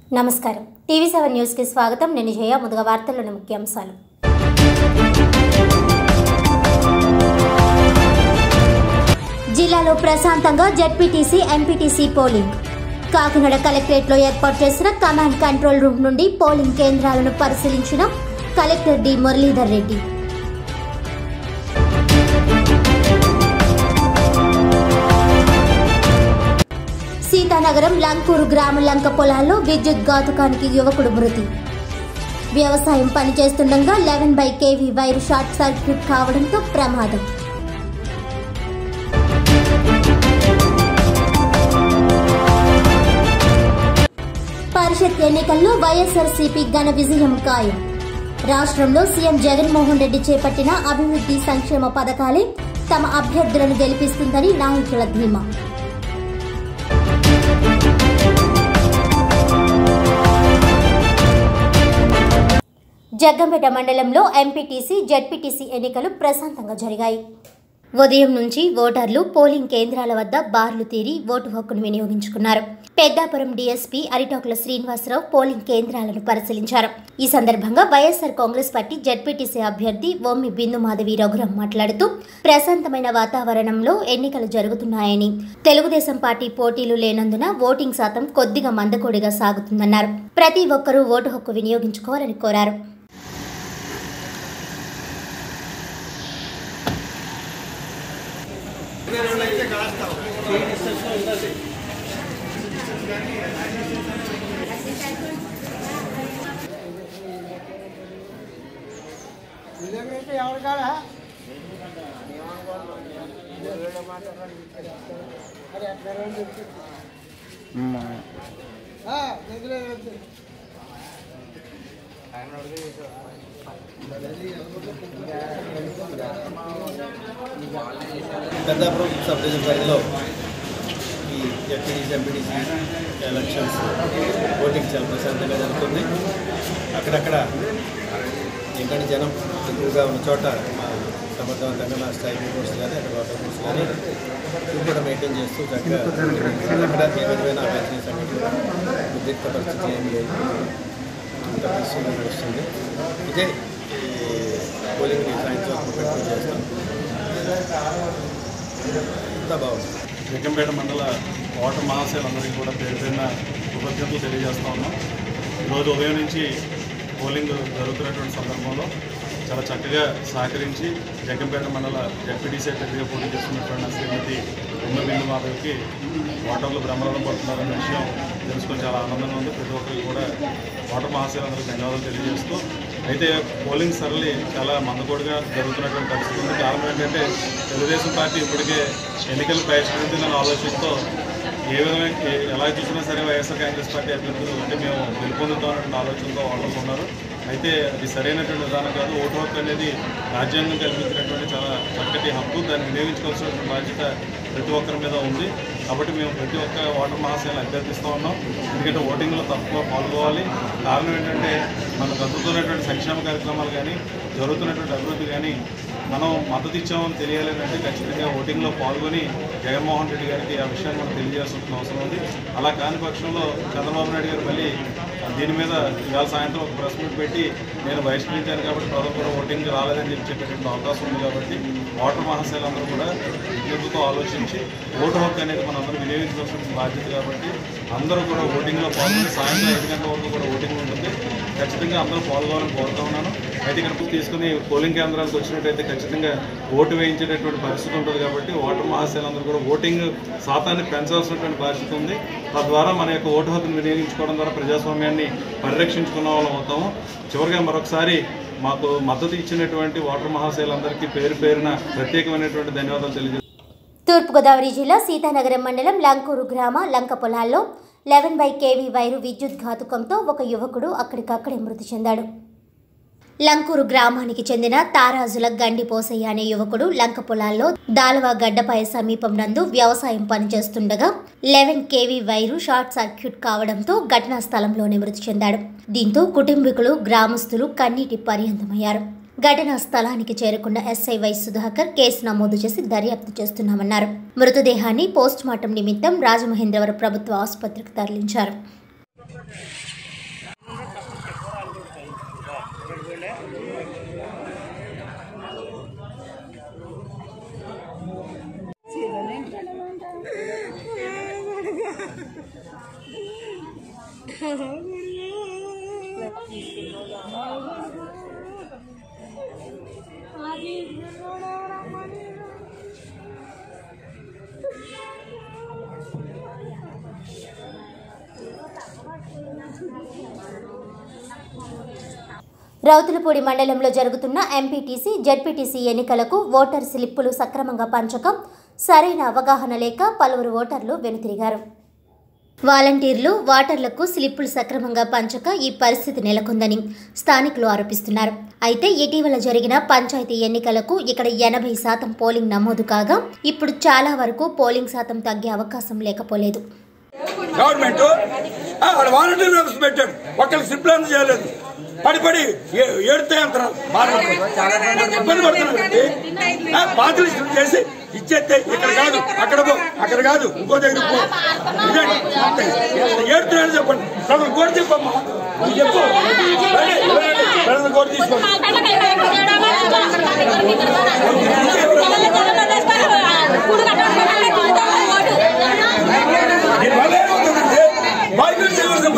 నమస్కారం TV seven న్యూస్కి స్వాగతం నేను జయ ముందుగా వార్తల్లోని ముఖ్యాంశాలు జిల్లాలో ప్రశాంతంగా జడ్పీటీసీ ఎంపీటీసీ పోలింగ్ కాకినాడ కలెక్టరేట్లో ఏర్పాటు చేసిన కమాండ్ కంట్రోల్ రూమ్ నుండి పోలింగ్ కేంద్రాలను పరిశీలించిన కలెక్టర్ డి మురళీధర్ రెడ్డి సీతానగరం లంకూరు గ్రామ లంక పొలాల్లో విద్యుత్ ఘాతుకానికి యువకుడు మృతి వ్యవసాయం పనిచేస్తుండగా eleven by KV wire short circuit కావడంతో ప్రమాదం పరిషత్ ఎన్నికల్లో వైఎస్ఆర్సీపీ ఘన విజయం ఖాయం రాష్ట్రంలో సీఎం జగన్మోహన్ రెడ్డి చేపట్టిన అభివృద్ధి సంక్షేమ పథకాలే తమ అభ్యర్థులను గెలిపిస్తుందని నాయకుల ధీమా జగ్గంపేట మండలంలో ఎంపీటీసీ జడ్పీటీసీ ఎన్నికలు ప్రశాంతంగా జరిగాయి ఉదయం నుంచి ఓటర్లు పోలింగ్ కేంద్రాల వద్ద బార్లు తీరి ఓటు హక్కును వినియోగించుకున్నారు పెద్దాపురం డీఎస్పీ అరిటోకుల శ్రీనివాసరావు పోలింగ్ కేంద్రాలను పరిశీలించారు ఈ సందర్భంగా వైఎస్ఆర్ కాంగ్రెస్ పార్టీ జడ్పీటీసీ అభ్యర్థి ఓమ్మి బిందు మాధవి రఘురం మాట్లాడుతూ ప్రశాంతమైన వాతావరణంలో ఎన్నికలు జరుగుతున్నాయని తెలుగుదేశం పార్టీ పోటీలు లేనందున ఓటింగ్ శాతం కొద్దిగా మందకోడిగా సాగుతుందన్నారు ప్రతి ఒక్కరూ ఓటు హక్కు వినియోగించుకోవాలని కోరారు ఇలాగైతే ఎవరు కాదా అరే అట్లా రండి. ఆ, దగ్గరే వద్దు. పెద్దాపురం సబ్ డివిజన్ పరిధిలో ఈ జడ్పీటీసీ ఎంపీటీసీ ఎలక్షన్స్ ఓటింగ్ చాలా ప్రశాంతంగా జరుగుతుంది అక్కడక్కడ ఏంటంటే జనం ఎక్కువగా ఉన్న చోట మా సమర్థవంతంగా మా స్థాయి ఫోర్స్ కానీ అక్కడ వాటర్ ఫోర్స్ కానీ ఇవి కూడా మెయింటైన్ చేస్తూ చక్కగా అక్కడ ఏ విధమైన అభ్యర్థి సంఘటన ఉద్రిక్త పరిస్థితి ఏమి లేదు అంత పరిస్థితి నడుస్తుంది ఇదే ఈ పోలింగ్ని సాయంత్రం కంట్రోల్ చేస్తాం అంతా బాగుంది జగ్గంపేట మండల ఓటర్ మహాశయులందరికీ కూడా పేరు పేరున కృతజ్ఞతలు తెలియజేస్తా ఉన్నాం ఈరోజు ఉదయం నుంచి పోలింగ్ జరుగుతున్నటువంటి సందర్భంలో చాలా చక్కగా సహకరించి జగ్గంపేట మండల జడ్పీటీసీ అభ్యర్థిగా పోటీ చేస్తున్నటువంటి శ్రీమతి ఉమ్మబిందు మాధవ్కి ఓటర్లు బ్రహ్మరథం పడుతున్నారన్న విషయం తెలుసుకొని చాలా ఆనందంగా ఉంది ప్రతి ఒక్కరికి కూడా ఓటర్ మహాశయులందరికీ ధన్యవాదాలు తెలియజేస్తూ అయితే పోలింగ్ సరళి చాలా మందకోడిగా జరుగుతున్నటువంటి పరిస్థితి ఉంది కారణం ఏంటంటే తెలుగుదేశం పార్టీ ఇప్పటికే ఎన్నికలు బహిష్కరించిందని ఆలోచిస్తూ ఏ విధమైన ఏ- ఎలా చూసినా సరే వైఎస్ఆర్ కాంగ్రెస్ పార్టీ అభ్యర్థులు అంటే మేము గెలుపొందుతామనే ఆలోచనతో వాళ్ళు ఉన్నారు అయితే అది సరైనటువంటి విధానం కాదు ఓటు హక్కు అనేది రాజ్యాంగం కల్పించినటువంటి చాలా చక్కటి హక్కు దాన్ని వినియోగించుకోవాల్సినటువంటి బాధ్యత ప్రతి ఒక్కరి మీద ఉంది కాబట్టి మేము ప్రతి ఒక్క ఓటర్ మహాశయాలు అభ్యర్థిస్తూ ఉన్నాం ఎందుకంటే ఓటింగ్లో తక్కువ పాల్గొవాలి కారణం ఏంటంటే మనకు అందుతున్నటువంటి సంక్షేమ కార్యక్రమాలు కానీ జరుగుతున్నటువంటి అభివృద్ధి కానీ మనం మద్దతు ఇచ్చామని తెలియాలి అంటే ఖచ్చితంగా ఓటింగ్లో పాల్గొని జగన్మోహన్ రెడ్డి గారికి ఆ విషయాన్ని మనం తెలియజేయాల్సిన అవసరం ఉంది అలా కాని పక్షంలో చంద్రబాబు నాయుడు గారు మళ్ళీ దీని మీద ఇవాళ సాయంత్రం ఒక ప్రెస్ మీట్ పెట్టి నేను బహిష్కరించాను కాబట్టి ప్రజలు కూడా ఓటింగ్ రాలేదని చెప్పి చెప్పేటువంటి అవకాశం ఉంది కాబట్టి ఓటర్ మహాశైలందరూ కూడా విజ్ఞతతో ఆలోచించి ఓటు హక్కు అనేది మనం అందరూ వినియోగించాల్సిన బాధ్యత కాబట్టి అందరూ కూడా ఓటింగ్లో పాల్గొని సాయంత్రం ఐదు గంటల వరకు కూడా ఓటింగ్ ఉంటుంది ఖచ్చితంగా అందరూ పాల్గొనాలని కోరుతా ఉన్నాను అయితే ఇక్కడ తీసుకుని పోలింగ్ కేంద్రాలకు వచ్చినట్టయితే ఖచ్చితంగా ఓటు వేయించేటటువంటి పరిస్థితి ఉంటుంది కాబట్టి ఓటర్ మహాశైలందరూ కూడా ఓటింగ్ శాతాన్ని పెంచాల్సినటువంటి బాధ్యత ఉంది తద్వారా మన యొక్క ఓటు హక్కును వినియోగించుకోవడం ద్వారా ప్రజాస్వామ్యాన్ని పరిరక్షించుకున్న వాళ్ళం అవుతాము చివరిగా మరొకసారి మాకు మద్దతు ఇచ్చినటువంటి ఓటర్ మహాశైలందరికీ పేరు పేరున ప్రత్యేకమైనటువంటి ధన్యవాదాలు తెలియజేస్తున్నాను తూర్పుగోదావరి జిల్లా సీతానగరం మండలం లంకూరు గ్రామ లంక పొలాల్లో లెవెన్ బై కేవీ వైరు విద్యుత్ ఘాతుకంతో ఒక యువకుడు అక్కడికక్కడే మృతి చెందాడు లంకూరు గ్రామానికి చెందిన తారాజుల గండి పోసయ్య అనే యువకుడు లంక పొలాల్లో దాల్వా గడ్డపాయ సమీపం నందు వ్యవసాయం పనిచేస్తుండగా eleven KV wire short circuit కావడంతో ఘటనా స్థలంలోనే మృతి చెందాడు దీంతో కుటుంబీకులు గ్రామస్తులు కన్నీటి పర్యంతమయ్యారు ఘటనా స్థలానికి చేరుకున్న ఎస్ఐ వై సుధాకర్ కేసు నమోదు చేసి దర్యాప్తు చేస్తున్నామన్నారు మృతదేహాన్ని పోస్టుమార్టం నిమిత్తం రాజమహేంద్రవరం ప్రభుత్వ ఆసుపత్రికి తరలించారు రౌతులపూడి మండలంలో జరుగుతున్న ఎంపీటీసీ జెడ్పీటీసీ ఎన్నికలకు ఓటర్ స్లిప్పులు సక్రమంగా పంచకం సరైన అవగాహన లేక పలువురు ఓటర్లు వెనుతిరిగారు వాలంటీర్లు వాటర్లకు స్లిప్పులు సక్రమంగా పంచక ఈ పరిస్థితి నెలకొందని స్థానికులు ఆరోపిస్తున్నారు అయితే ఇటీవల జరిగిన పంచాయతీ ఎన్నికలకు ఇక్కడ ఎనభై శాతం పోలింగ్ నమోదు కాగా ఇప్పుడు చాలా వరకు పోలింగ్ శాతం తగ్గే అవకాశం లేకపోలేదు గవర్నమెంట్ ఆ, వాళ్ళ వాలంటీర్ వ్యవస్థ పెట్టాడు ఒక్కరికి సిప్లాన్ చేయలేదు పడి పడి ఏ- ఏడుతాయి అంటారు ఇబ్బంది పడుతున్నారండి ఆ, బాధ్యతలు ఇష్టం చేసి ఇచ్చేస్తే ఇక్కడ కాదు అక్కడ పో అక్కడ కాదు ఇంకో దగ్గర పో ఇదండి ఏడుతున్నాడు చెప్పండి సగం కోడి చెప్పమ్మా నువ్వు చెప్పు రండి, రండి, రండి, కోడి తీసుకోండి దీనివల్ల ఏమవుతుందంటే బాధ్యతలు చేయవలసిన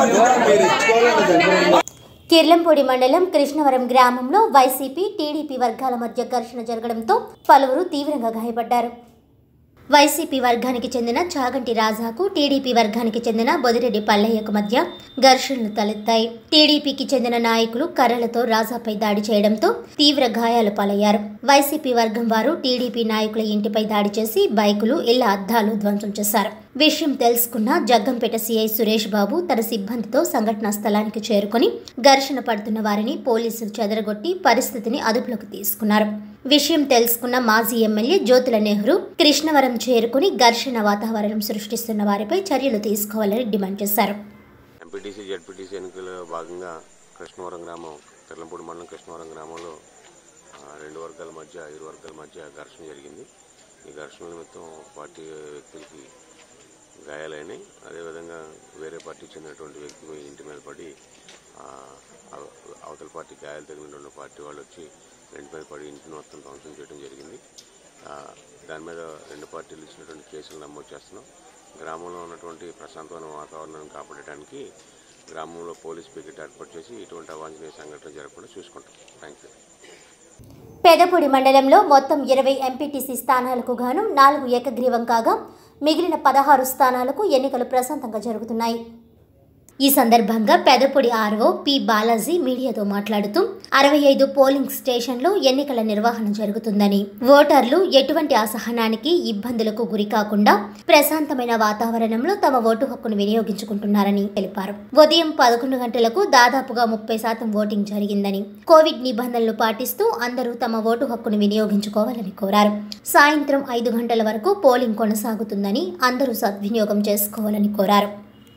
బాధ్యత కిర్లంపూడి మండలం కృష్ణవరం గ్రామంలో వైసీపీ టీడీపీ వర్గాల మధ్య ఘర్షణ జరగడంతో పలువురు తీవ్రంగా గాయపడ్డారు వైసీపీ వర్గానికి చెందిన చాగంటి రాజాకు టీడీపీ వర్గానికి చెందిన బొదిరెడ్డి పల్లయ్యకు మధ్య ఘర్షణలు తలెత్తాయి టీడీపీకి చెందిన నాయకులు కర్రలతో రాజాపై దాడి చేయడంతో తీవ్ర గాయాలు పాలయ్యారు వైసీపీ వర్గం వారు టీడీపీ నాయకుల ఇంటిపై దాడి చేసి బైకులు ఇళ్ల అద్దాలు ధ్వంసం చేశారు విషయం తెలుసుకున్న జగ్గంపేట సీఐ సురేష్ బాబు తన సిబ్బందితో సంఘటనా స్థలానికి చేరుకొని ఘర్షణ పడుతున్న వారిని పోలీసులు చెదరగొట్టి పరిస్థితిని అదుపులోకి తీసుకున్నారు విషయం తెలుసుకున్న మాజీ ఎమ్మెల్యే జ్యోతుల నెహ్రూ కృష్ణవరం చేరుకుని ఘర్షణ వాతావరణం సృష్టిస్తున్న వారిపై చర్యలు తీసుకోవాలని డిమాండ్ చేశారు ఎంపీటీసీ జడ్పీటీసీ ఎన్నికల్లో భాగంగా కృష్ణవరం గ్రామం తెల్లంపూడి మండలం కృష్ణవరం గ్రామంలో ఆ, రెండు వర్గాల మధ్య ఇరు వర్గాల మధ్య ఘర్షణ జరిగింది ఈ ఘర్షణ నిమిత్తం ఒక పార్టీ వ్యక్తులకి గాయాలైనాయి అదేవిధంగా వేరే పార్టీకి చెందినటువంటి వ్యక్తి ఇంటి మీద పడి ఆ, అవ- అవతల పార్టీ గాయాలు తగిలినటువంటి పార్టీ వాళ్ళు వచ్చి ఇంటి మీద పడి ఇంటిని మొత్తం ధ్వంసం చేయడం జరిగింది ఆ, దాని మీద రెండు పార్టీలు ఇచ్చినటువంటి కేసులు నమోదు చేస్తున్నాం గ్రామంలో ఉన్నటువంటి ప్రశాంతమైన వాతావరణాన్ని కాపాడటానికి గ్రామంలో పోలీస్ పికెట్ ఏర్పాటు చేసి ఇటువంటి అవాంఛనీయ సంఘటనలు జరగకుండా చూసుకుంటాం థ్యాంక్ యూ పెదపూడి మండలంలో మొత్తం ఇరవై ఎంపీటీసీ స్థానాలకు గాను నాలుగు ఏకగ్రీవం కాగా మిగిలిన పదహారు స్థానాలకు ఎన్నికలు ప్రశాంతంగా జరుగుతున్నాయి ఈ సందర్భంగా పెదపూడి ఆర్ఓ పి బాలాజీ మీడియాతో మాట్లాడుతూ అరవై ఐదు పోలింగ్ స్టేషన్లో ఎన్నికల నిర్వహణ జరుగుతుందని ఓటర్లు ఎటువంటి అసహనానికి ఇబ్బందులకు గురి కాకుండా ప్రశాంతమైన వాతావరణంలో తమ ఓటు హక్కును వినియోగించుకుంటున్నారని తెలిపారు ఉదయం పదకొండు గంటలకు దాదాపుగా ముప్పై శాతం ఓటింగ్ జరిగిందని కోవిడ్ నిబంధనలు పాటిస్తూ అందరూ తమ ఓటు హక్కును వినియోగించుకోవాలని కోరారు సాయంత్రం ఐదు గంటల వరకు పోలింగ్ కొనసాగుతుందని అందరూ సద్వినియోగం చేసుకోవాలని కోరారు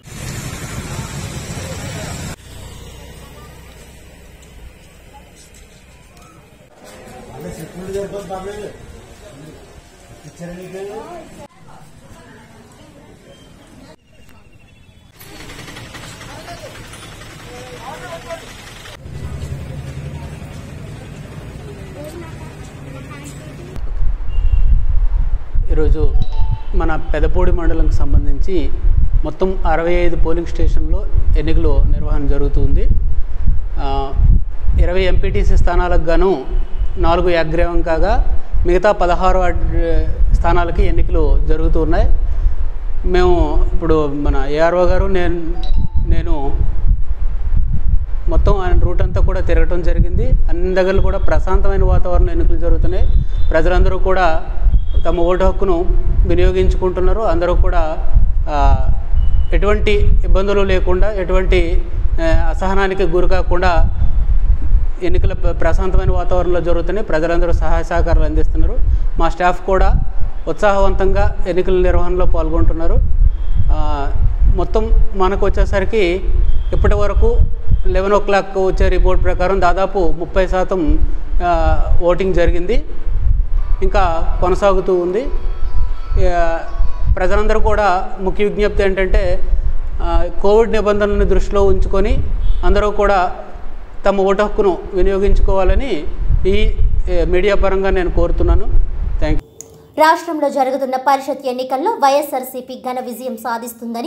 ఈరోజు మన పెదపూడి మండలంకి సంబంధించి మొత్తం అరవై ఐదు పోలింగ్ స్టేషన్లో ఎన్నికలు నిర్వహణ జరుగుతుంది ఆ, ఇరవై ఎంపీటీసీ స్థానాలకు గాను నాలుగు ఏకగ్రీవం కాగా మిగతా పదహారు అడ్- స్థానాలకి ఎన్నికలు జరుగుతున్నాయి మేము ఇప్పుడు మన ఏఆర్ఓ గారు నేను నేను మొత్తం ఆయన రూట్ అంతా కూడా తిరగటం జరిగింది అన్ని దగ్గరలు కూడా ప్రశాంతమైన వాతావరణం ఎన్నికలు జరుగుతున్నాయి ప్రజలందరూ కూడా తమ ఓటు హక్కును వినియోగించుకుంటున్నారు అందరూ కూడా ఆ, ఎటువంటి ఇబ్బందులు లేకుండా ఎటువంటి ఆ, అసహనానికి గురి కాకుండా ఎన్నికల ప్ర- ప్రశాంతమైన వాతావరణంలో జరుగుతున్నాయి ప్రజలందరూ సహాయ సహకారాలు అందిస్తున్నారు మా స్టాఫ్ కూడా ఉత్సాహవంతంగా ఎన్నికల నిర్వహణలో పాల్గొంటున్నారు ఆ, మొత్తం మనకు వచ్చేసరికి ఇప్పటి వరకు లెవెన్ ఓ క్లాక్ వచ్చే రిపోర్ట్ ప్రకారం దాదాపు ముప్పై శాతం ఆ, ఓటింగ్ జరిగింది ఇంకా కొనసాగుతూ ఉంది ఆ, ప్రజలందరూ కూడా ముఖ్య విజ్ఞప్తి ఏంటంటే ఆ, కోవిడ్ నిబంధనలను దృష్టిలో ఉంచుకొని అందరూ కూడా తమ ఓటు హక్కును వినియోగించుకోవాలని ఈ ఏ, మీడియా పరంగా నేను కోరుతున్నాను థ్యాంక్ యూ రాష్ట్రంలో జరుగుతున్న పరిషత్ ఎన్నికల్లో వైఎస్ఆర్సీపీ ఘన విజయం సాధిస్తుందని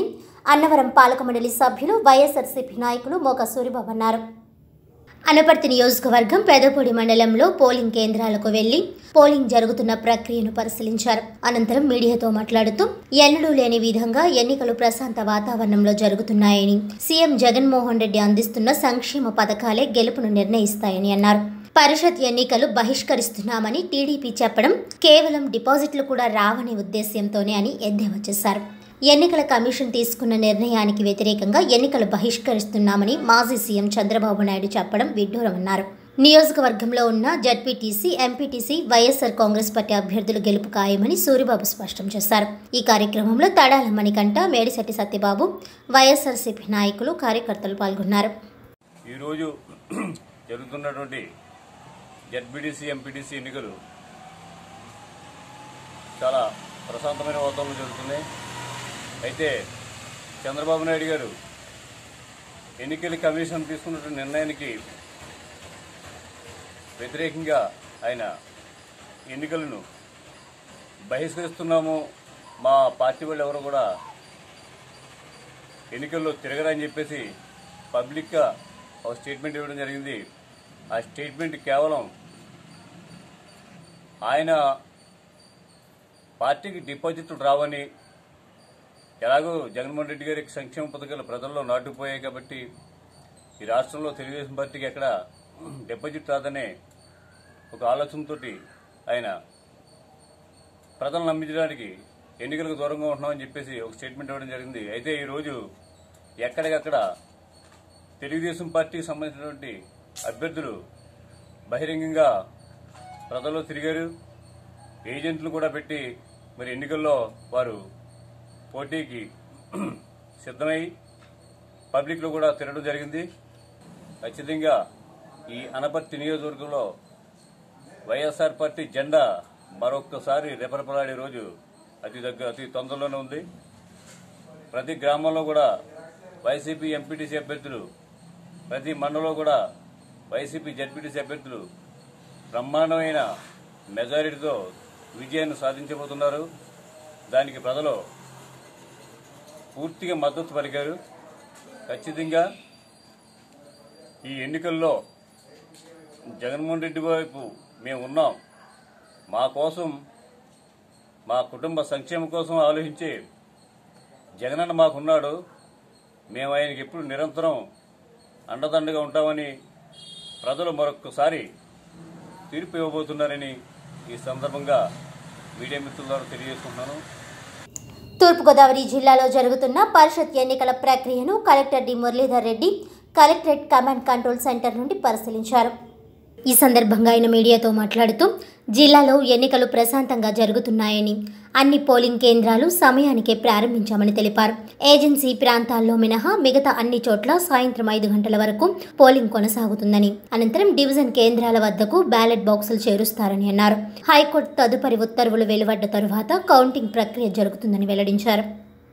అన్నవరం పాలక మండలి సభ్యులు వైఎస్ఆర్సీపీ నాయకులు మోక సూరిబాబు అన్నారు అనపర్తి నియోజకవర్గం పెదపూడి మండలంలో పోలింగ్ కేంద్రాలకు వెళ్లి పోలింగ్ జరుగుతున్న ప్రక్రియను పరిశీలించారు అనంతరం మీడియాతో మాట్లాడుతూ ఎన్నడూ లేని విధంగా ఎన్నికలు ప్రశాంత వాతావరణంలో జరుగుతున్నాయని సీఎం జగన్మోహన్ రెడ్డి అందిస్తున్న సంక్షేమ పథకాలే గెలుపును నిర్ణయిస్తాయని అన్నారు పరిషత్ ఎన్నికలు బహిష్కరిస్తున్నామని టీడీపీ చెప్పడం కేవలం డిపాజిట్లు కూడా రావనే ఉద్దేశ్యంతోనే అని ఎద్దేవా చేశారు ఎన్నికల కమిషన్ తీసుకున్న నిర్ణయానికి వ్యతిరేకంగా ఎన్నికలు బహిష్కరిస్తున్నామని మాజీ సీఎం చంద్రబాబు నాయుడు చెప్పడం విడ్డూరమన్నారు నియోజకవర్గంలో ఉన్న ZPTC MPTC YSR Congress party అభ్యర్థులు గెలుపు ఖాయమని సూరిబాబు స్పష్టం చేశారు ఈ కార్యక్రమంలో తడాల మణికంఠ మేడిశెట్టి సత్యబాబు వైఎస్ఆర్సీపీ నాయకులు కార్యకర్తలు పాల్గొన్నారు ఈరోజు జరుగుతున్నటువంటి జడ్బీడీసీ ఎంపీటీసీ ఎన్నికలు చాలా ప్రశాంతమైన వాతావరణంలో జరుగుతున్నాయి అయితే చంద్రబాబు నాయుడు గారు ఎన్నికల కమిషన్ తీసుకున్నటువంటి నిర్ణయానికి వ్యతిరేకంగా ఆయన ఎన్నికలను బహిష్కరిస్తున్నాము మా పార్టీ వాళ్ళు ఎవరు కూడా ఎన్నికల్లో తిరగరని చెప్పేసి పబ్లిక్గా ఒక స్టేట్మెంట్ ఇవ్వడం జరిగింది ఆ స్టేట్మెంట్ కేవలం ఆయన పార్టీకి డిపాజిట్లు రావని ఎలాగో జగన్మోహన్ రెడ్డి గారికి సంక్షేమ పథకాలు ప్రజల్లో నాటుకుపోయాయి కాబట్టి ఈ రాష్ట్రంలో తెలుగుదేశం పార్టీకి ఎక్కడ డిపాజిట్ రాదనే ఒక ఆలోచనతో ఆయన ప్రజలను నమ్మించడానికి ఎన్నికలకు దూరంగా ఉంటున్నామని చెప్పేసి ఒక స్టేట్మెంట్ ఇవ్వడం జరిగింది అయితే ఈరోజు ఎక్కడికక్కడ తెలుగుదేశం పార్టీకి సంబంధించినటువంటి అభ్యర్థులు బహిరంగంగా ప్రజల్లో తిరిగారు ఏజెంట్లు కూడా పెట్టి మరి ఎన్నికల్లో వారు పోటీకి సిద్ధమై పబ్లిక్లో కూడా తిరగడం జరిగింది ఖచ్చితంగా ఈ అనపర్తి నియోజకవర్గంలో వైఎస్ఆర్ పార్టీ జెండా మరొక్కసారి రెపరెపలాడే రోజు అతి దగ్గర అతి తొందరలోనే ఉంది ప్రతి గ్రామంలో కూడా వైసీపీ ఎంపీటీసీ అభ్యర్థులు ప్రతి మండలంలో కూడా వైసీపీ జడ్పీటీసీ అభ్యర్థులు బ్రహ్మాండమైన మెజారిటీతో విజయాన్ని సాధించబోతున్నారు దానికి ప్రజలు పూర్తిగా మద్దతు పలికారు ఖచ్చితంగా ఈ ఎన్నికల్లో జగన్మోహన్ రెడ్డి వైపు మేము ఉన్నాం మా కోసం మా కుటుంబ సంక్షేమం కోసం ఆలోచించి జగనన్న మాకున్నాడు మేము ఆయనకి ఎప్పుడు నిరంతరం అండదండగా ఉంటామని ప్రజలు మరొక్కసారి తీర్పు ఇవ్వబోతున్నారని ఈ సందర్భంగా మీడియా మిత్రుల ద్వారా తెలియజేసుకుంటున్నాను తూర్పుగోదావరి జిల్లాలో జరుగుతున్న పరిషత్ ఎన్నికల ప్రక్రియను collector D Muralidhar Reddy collectorate command control centre నుండి పరిశీలించారు ఈ సందర్భంగా ఆయన మీడియాతో మాట్లాడుతూ జిల్లాలో ఎన్నికలు ప్రశాంతంగా జరుగుతున్నాయని అన్ని పోలింగ్ కేంద్రాలు సమయానికే ప్రారంభించామని తెలిపారు ఏజెన్సీ ప్రాంతాల్లో మినహా మిగతా అన్ని చోట్ల సాయంత్రం ఐదు గంటల వరకు పోలింగ్ కొనసాగుతుందని అనంతరం డివిజన్ కేంద్రాల వద్దకు బ్యాలెట్ బాక్సులు చేరుస్తారని అన్నారు హైకోర్టు తదుపరి ఉత్తర్వులు వెలువడ్డ తరువాత కౌంటింగ్ ప్రక్రియ జరుగుతుందని వెల్లడించారు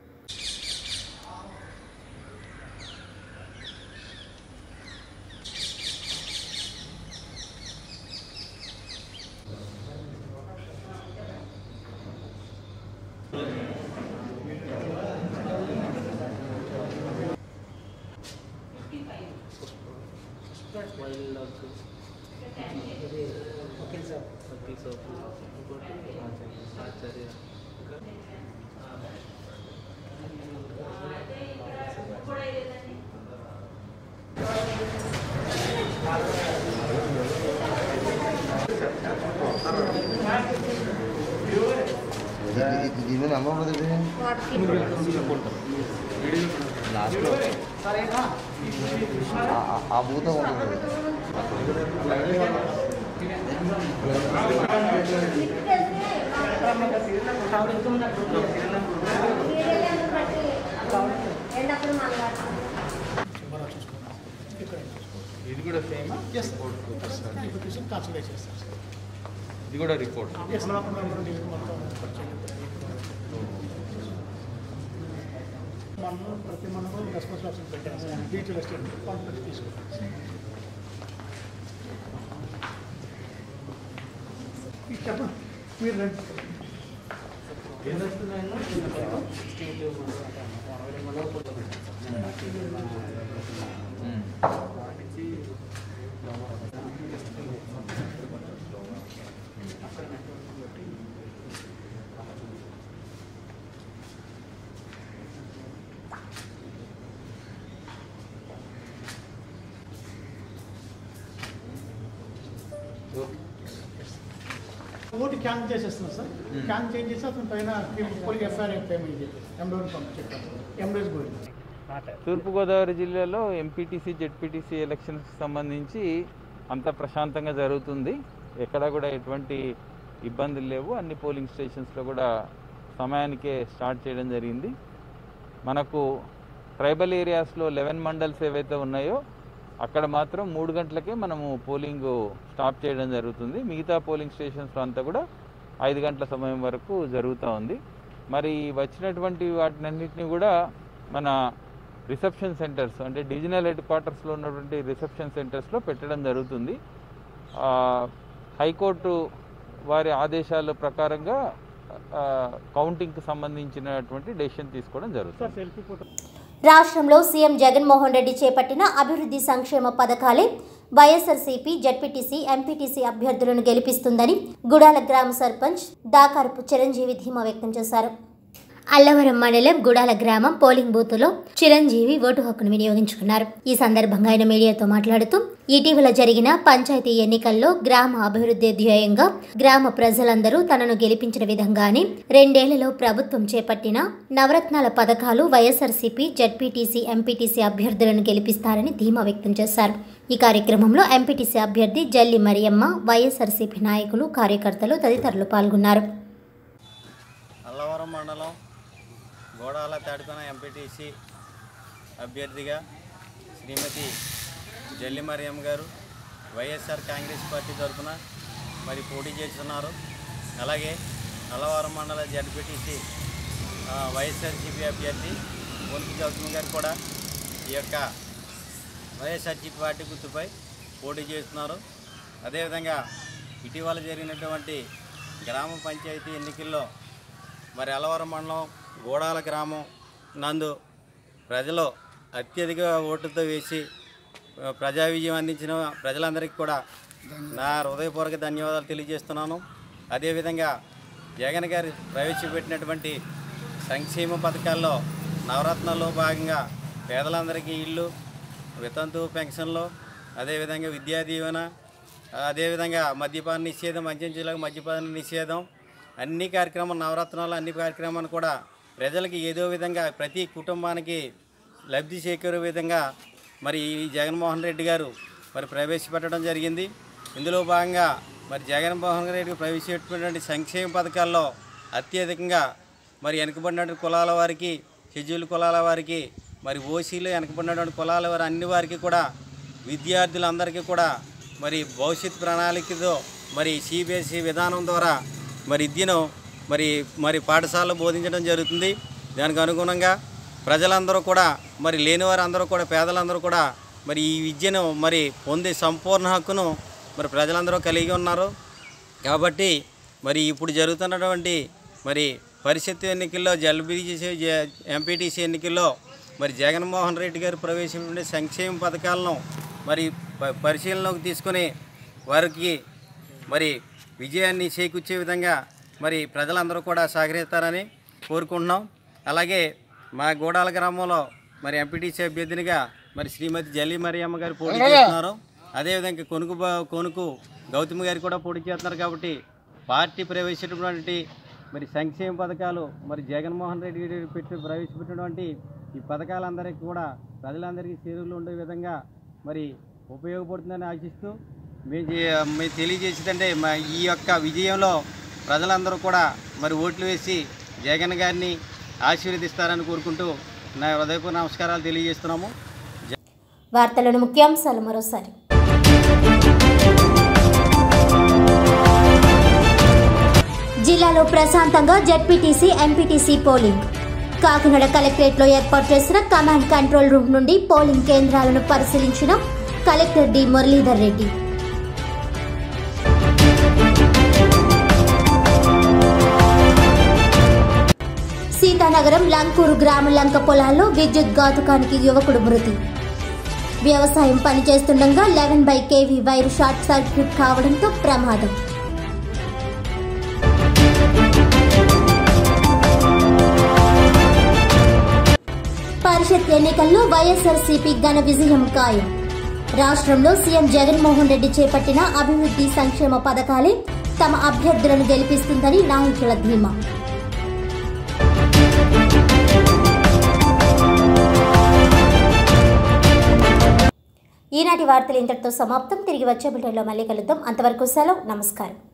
దీని నెంబర్ ఉండదు లాస్ట్లో ఆ భూత ఉంటుంది ఇది కూడా సేమ్ ఇది కూడా రిపోర్ట్ మనం ప్రతి మనం రెస్పాన్సిబిలిటీ పెట్టాము డీటెయిల్ ఎస్టేట్ కాన్ఫిడెన్స్ తీసుకుంటాం చెప్పండి మీరు రండి ఓటు క్యాన్ చేసేస్తున్నాం సార్ క్యాన్ చేంజ్ చేసి అతని పైన పోలింగ్ ఎఫ్ఐఆర్ పేమెంట్ చేసి ఎండోని పంపించారు ఎండోస్ పోయింది తూర్పుగోదావరి జిల్లాలో ఎంపీటీసీ జెడ్పీటీసీ ఎలక్షన్స్కి సంబంధించి అంత ప్రశాంతంగా జరుగుతుంది ఎక్కడా కూడా ఎటువంటి ఇబ్బందులు లేవు అన్ని పోలింగ్ స్టేషన్స్లో కూడా సమయానికే స్టార్ట్ చేయడం జరిగింది మనకు ట్రైబల్ ఏరియాస్లో లెవెన్ మండల్స్ ఏవైతే ఉన్నాయో అక్కడ మాత్రం మూడు గంటలకే మనము పోలింగ్ స్టాప్ చేయడం జరుగుతుంది మిగతా పోలింగ్ స్టేషన్స్లో అంతా కూడా ఐదు గంటల సమయం వరకు జరుగుతూ ఉంది మరి వచ్చినటువంటి వాటినన్నింటినీ కూడా మన రిసెప్షన్ సెంటర్స్ అంటే డివిజనల్ హెడ్ క్వార్టర్స్లో ఉన్నటువంటి రిసెప్షన్ సెంటర్స్లో పెట్టడం జరుగుతుంది ఆ, హైకోర్టు వారి ఆదేశాల ప్రకారంగా ఆ, కౌంటింగ్కి సంబంధించినటువంటి డెసిషన్ తీసుకోవడం జరుగుతుంది సార్ సెల్ఫీ ఫోటో రాష్ట్రంలో సీఎం జగన్మోహన్ రెడ్డి చేపట్టిన అభివృద్ధి సంక్షేమ పథకాలే వైఎస్ఆర్సీపీ జడ్పీటీసీ ఎంపీటీసీ అభ్యర్థులను గెలిపిస్తుందని గుడాల గ్రామ సర్పంచ్ దాకారపు చిరంజీవి ధీమా వ్యక్తం చేశారు అల్లవరం మండలం గుడాల గ్రామం పోలింగ్ బూత్లో చిరంజీవి ఓటు హక్కును వినియోగించుకున్నారు ఈ సందర్భంగా ఆయన మీడియాతో మాట్లాడుతూ ఇటీవల జరిగిన పంచాయతీ ఎన్నికల్లో గ్రామ అభివృద్ధి ధ్యేయంగా గ్రామ ప్రజలందరూ తనను గెలిపించిన విధంగానే రెండేళ్లలో ప్రభుత్వం చేపట్టిన నవరత్నాల పథకాలు వైఎస్ఆర్సీపీ జడ్పీటీసీ ఎంపీటీసీ అభ్యర్థులను గెలిపిస్తారని ధీమా వ్యక్తం చేశారు ఈ కార్యక్రమంలో ఎంపీటీసీ అభ్యర్థి జల్లి మరియమ్మ వైఎస్ఆర్సీపీ నాయకులు కార్యకర్తలు తదితరులు పాల్గొన్నారు అల్లవరం మండలం గోడాల తాడికొన ఎంపీటీసీ అభ్యర్థిగా శ్రీమతి జల్లి మరియమ్మ గారు వైఎస్ఆర్ కాంగ్రెస్ పార్టీ తరఫున మరి పోటీ చేస్తున్నారు అలాగే అల్లవరం మండల జడ్పీటీసీ ఆ, వైఎస్ఆర్సీపీ అభ్యర్థి కొనికి గౌతమ్ గారు కూడా ఈ యొక్క వైఎస్ఆర్సీపీ పార్టీ గుర్తుపై పోటీ చేస్తున్నారు అదేవిధంగా ఇటీవల జరిగినటువంటి గ్రామ పంచాయతీ ఎన్నికల్లో మరి అలవరం మండలం గోడాల గ్రామం నందు ప్రజలు అత్యధిక ఓట్లతో వేసి ఆ, ప్రజా విజయం అందించిన ప్రజలందరికీ కూడా నా హృదయపూర్వక ధన్యవాదాలు తెలియజేస్తున్నాను అదేవిధంగా జగన్ గారు ప్రవేశపెట్టినటువంటి సంక్షేమ పథకాల్లో నవరత్నాల్లో భాగంగా పేదలందరికీ ఇల్లు వితంతు పెన్షన్లు అదేవిధంగా విద్యా దీవెన అదేవిధంగా మద్యపాన నిషేధం మంచి జిల్లాకు మద్యపాన నిషేధం అన్ని కార్యక్రమాలు నవరత్నాలు అన్ని కార్యక్రమాలు కూడా ప్రజలకి ఏదో విధంగా ప్రతి కుటుంబానికి లబ్ధి చేకూరే విధంగా మరి ఈ జగన్మోహన్ రెడ్డి గారు మరి ప్రవేశపెట్టడం జరిగింది ఇందులో భాగంగా మరి జగన్మోహన్ రెడ్డి ప్రవేశపెట్టినటువంటి సంక్షేమ పథకాల్లో అత్యధికంగా మరి వెనుకబడినటువంటి కులాల వారికి షెడ్యూల్ కులాల వారికి మరి ఓసీలు వెనుకబడినటువంటి కులాల వారి అన్ని వారికి కూడా విద్యార్థులందరికీ కూడా మరి భవిష్యత్ ప్రణాళికతో మరి సిబిఎస్ఈ విధానం ద్వారా మరి విద్యను మరి మరి పాఠశాలలో బోధించడం జరుగుతుంది దానికి అనుగుణంగా ప్రజలందరూ కూడా మరి లేనివారు అందరూ కూడా పేదలందరూ కూడా మరి ఈ విద్యను మరి పొందే సంపూర్ణ హక్కును మరి ప్రజలందరూ కలిగి ఉన్నారు కాబట్టి మరి ఇప్పుడు జరుగుతున్నటువంటి మరి పరిషత్ ఎన్నికల్లో జల్బీసీ ఎంపీటీసీ ఎన్నికల్లో మరి జగన్మోహన్ రెడ్డి గారు ప్రవేశించిన సంక్షేమ పథకాలను మరి ప- పరిశీలనలోకి తీసుకొని వారికి మరి విజయాన్ని చేకూర్చే విధంగా మరి ప్రజలందరూ కూడా సహకరిస్తారని కోరుకుంటున్నాం అలాగే మా గూడాల గ్రామంలో మరి ఎంపీటీసీ అభ్యర్థినిగా మరి శ్రీమతి జల్లి మరియమ్మ గారు పోటీ చేస్తున్నారు అదేవిధంగా కొనుకు బా- కొనుకు గౌతమ్ గారు కూడా పోటీ చేస్తున్నారు కాబట్టి పార్టీ ప్రవేశించినటువంటి మరి సంక్షేమ పథకాలు మరి జగన్మోహన్ రెడ్డి గారు పెట్టి ప్రవేశపెట్టినటువంటి ఈ పథకాలందరికీ కూడా ప్రజలందరికీ చేరువలో ఉండే విధంగా మరి ఉపయోగపడుతుందని ఆశిస్తూ మేము చే- మేము తెలియజేసేదంటే మా ఈ యొక్క విజయంలో ప్రజలందరూ కూడా మరి ఓట్లు వేసి జగన్ గారిని ఆశీర్వదిస్తారని కోరుకుంటూ నా హృదయపూర్వ నమస్కారాలు తెలియజేస్తున్నాము వార్తలను ముఖ్యాంశాలు మరోసారి జిల్లాలో ప్రశాంతంగా జెడ్పీటీసీ ఎంపీటీసీ పోలింగ్ కాకినాడ కలెక్టరేట్లో ఏర్పాటు చేసిన కమాండ్ కంట్రోల్ రూమ్ నుండి పోలింగ్ కేంద్రాలను పరిశీలించిన కలెక్టర్ డి మురళీధర్ రెడ్డి సీత సీతానగరం లంకూరు గ్రామ లంక పొలాల్లో విద్యుత్ ఘాతుకానికి యువకుడు మృతి వ్యవసాయం పనిచేస్తుండగా eleven by KV wire short circuit కావడంతో ప్రమాదం పరిషత్ ఎన్నికల్లో వైఎస్ఆర్సీపీ ఘన విజయం ఖాయం రాష్ట్రంలో సీఎం జగన్మోహన్ రెడ్డి చేపట్టిన అభివృద్ధి సంక్షేమ పథకాలే తమ అభ్యర్థులను గెలిపిస్తుందని నాయకుల ధీమా ఈనాటి వార్తలు ఇంతటితో సమాప్తం తిరిగి వచ్చే బులెటిన్లో మళ్ళీ కలుద్దాం అంతవరకు సెలవు నమస్కారం